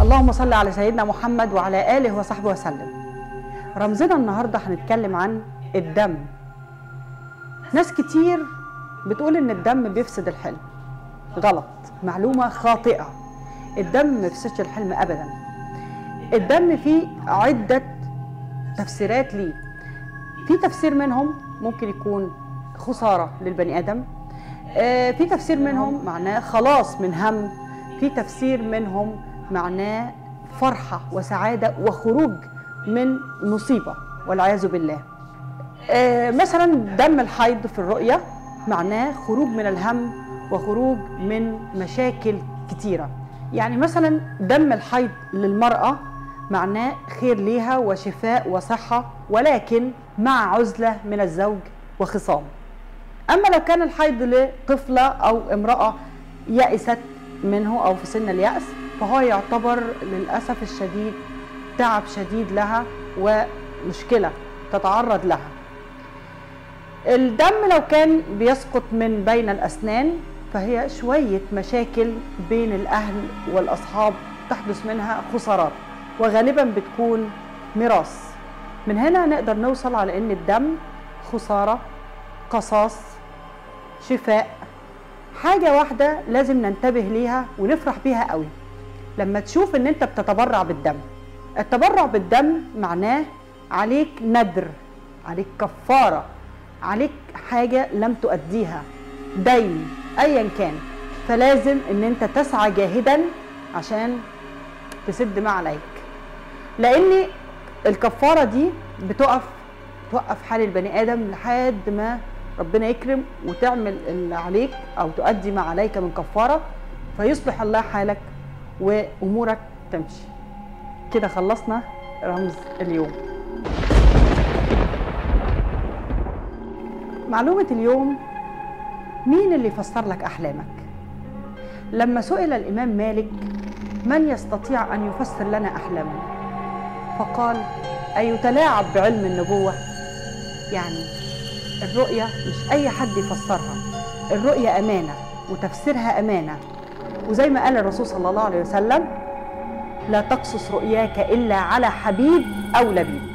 اللهم صل على سيدنا محمد وعلى آله وصحبه وسلم رمزنا النهاردة هنتكلم عن الدم ناس كتير بتقول ان الدم بيفسد الحلم غلط معلومة خاطئة الدم ما بيفسدش الحلم ابدا الدم فيه عدة تفسيرات ليه في تفسير منهم ممكن يكون خسارة للبني آدم آه، في تفسير منهم معناه خلاص من هم في تفسير منهم معناه فرحة وسعادة وخروج من مصيبة والعياذ بالله آه، مثلا دم الحيض في الرؤية معناه خروج من الهم وخروج من مشاكل كتيرة يعني مثلا دم الحيض للمرأة معناه خير ليها وشفاء وصحة ولكن مع عزلة من الزوج وخصام أما لو كان الحيض لطفلة أو امرأة يأست منه أو في سن اليأس فهو يعتبر للأسف الشديد تعب شديد لها ومشكلة تتعرض لها الدم لو كان بيسقط من بين الأسنان فهي شوية مشاكل بين الأهل والأصحاب تحدث منها خسارات وغالبا بتكون ميراث من هنا نقدر نوصل على ان الدم خساره قصاص شفاء حاجه واحده لازم ننتبه ليها ونفرح بيها قوي لما تشوف ان انت بتتبرع بالدم التبرع بالدم معناه عليك ندر عليك كفاره عليك حاجه لم تؤديها دين ايا كان فلازم ان انت تسعى جاهدا عشان تسد ما عليك لان الكفاره دي بتقف توقف حال البني ادم لحد ما ربنا يكرم وتعمل اللي عليك او تؤدي ما عليك من كفاره فيصلح الله حالك وامورك تمشي كده خلصنا رمز اليوم معلومه اليوم مين اللي فسر لك احلامك لما سئل الامام مالك من يستطيع ان يفسر لنا احلامنا فقال أيتلاعب بعلم النبوة يعني الرؤية مش أي حد يفسرها الرؤية أمانة وتفسيرها أمانة وزي ما قال الرسول صلى الله عليه وسلم لا تقصص رؤياك إلا على حبيب أو لبيب